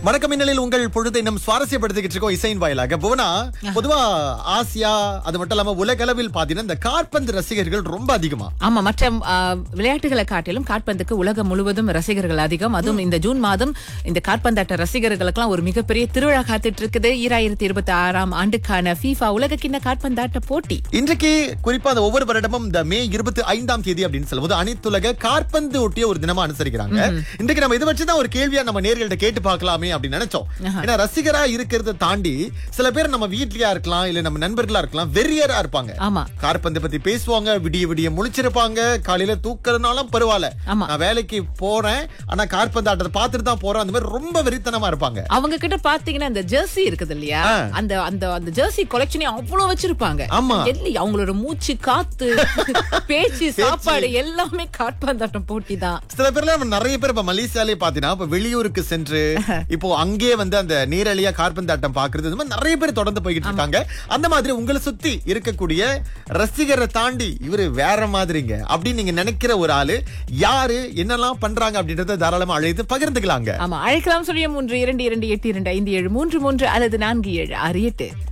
வணக்கம் மின்னலில் உங்கள் பொழுதை நம் சுவாரஸ்யப்படுத்திக்கிட்டு இருக்கோம் இசையின் வாயிலாக புவனா பொதுவா ஆசியா அது மட்டும் இல்லாம உலக அளவில் பாத்தீங்கன்னா இந்த காற்பந்து ரசிகர்கள் ரொம்ப அதிகமா ஆமா மற்ற ஆ, விளையாட்டுகளை காட்டிலும் காற்பந்துக்கு உலகம் முழுவதும் ரசிகர்கள் அதிகம் அதுவும் இந்த ஜூன் மாதம் இந்த காற்பந்தாட்ட ரசிகர்களுக்கெல்லாம் ஒரு மிகப்பெரிய திருவிழா காத்துட்டு இருக்குது ஈராயிரத்தி இருபத்தி ஆறாம் ஆண்டுக்கான FIFA உலக கிண்ண காற்பந்தாட்ட போட்டி இன்றைக்கு குறிப்பா அந்த ஒவ்வொரு வருடமும் இந்த மே இருபத்தி ஐந்தாம் தேதி அப்படின்னு சொல்லும்போது அனைத்துலக காற்பந்து ஒட்டிய ஒரு தினமா அனுசரிக்கிறாங்க இன்றைக்கு நம்ம இதை வச்சுதான் ஒரு கேள்வியா நம்ம நேர்கள்ட்ட கேட்டு பார்க்கலாமே அப்படின்னு நினைச்சோம் ஏன்னா ரசிகரா இருக்கிறத தாண்டி சில பேர் நம்ம வீட்லயா இருக்கலாம் இல்ல நம்ம நண்பர்களா இருக்கலாம் வெறியரா இருப்பாங்க ஆமா காற்பந்து பத்தி பேசுவாங்க விடிய விடிய முழிச்சிருப்பாங்க காலையில தூக்கறதுனாலும் பரவாயில்ல ஆமா. நான் வேலைக்கு போறேன் ஆனா காற்பந்து ஆட்டத்தை பார்த்துட்டு தான் போறேன் அந்த மாதிரி ரொம்ப வெறித்தனமா இருப்பாங்க அவங்க கிட்ட பாத்தீங்கன்னா இந்த ஜெர்சி இருக்குது இல்லையா ஆ. அந்த அந்த அந்த ஜெர்சி கொலெக்ஷனே அவ்வளவு வச்சிருப்பாங்க ஆமா. எல்லாம் அவங்களோட மூச்சு காத்து பேச்சு சாப்பாடு எல்லாமே காற்பந்தாட்டம் போட்டி தான் சில பேர்ல நம்ம நிறைய பேர் இப்ப மலேசியாலே பாத்தீங்கன்னா இப்ப வெளியூருக்கு சென்று இப்போ அங்கேயே வந்து அந்த நேரடியா காற்பந்தாட்டம் பாக்குறது இந்த மாதிரி நிறைய பேர் தொடர்ந்து போய்கிட்டு இருக்காங்க அந்த மாதிரி உங்களை சுத்தி இருக்கக்கூடிய ரசிகரை தாண்டி இவரு வேற மாதிரிங்க அப்படின்னு நீங்க நினைக்கிற ஒரு ஆளு யாரு என்னெல்லாம் பண்றாங்க அப்படின்றத தாராளமா அழைத்து பகிர்ந்துக்கலாங்க ஆமா அழைக்கலாம் சொல்லிய மூன்று இரண்டு இரண்டு எட்டு இரண்டு ஐந்து ஏழு மூன்று மூன்று அல்லது நான்கு ஏழு ஆறு எட்டு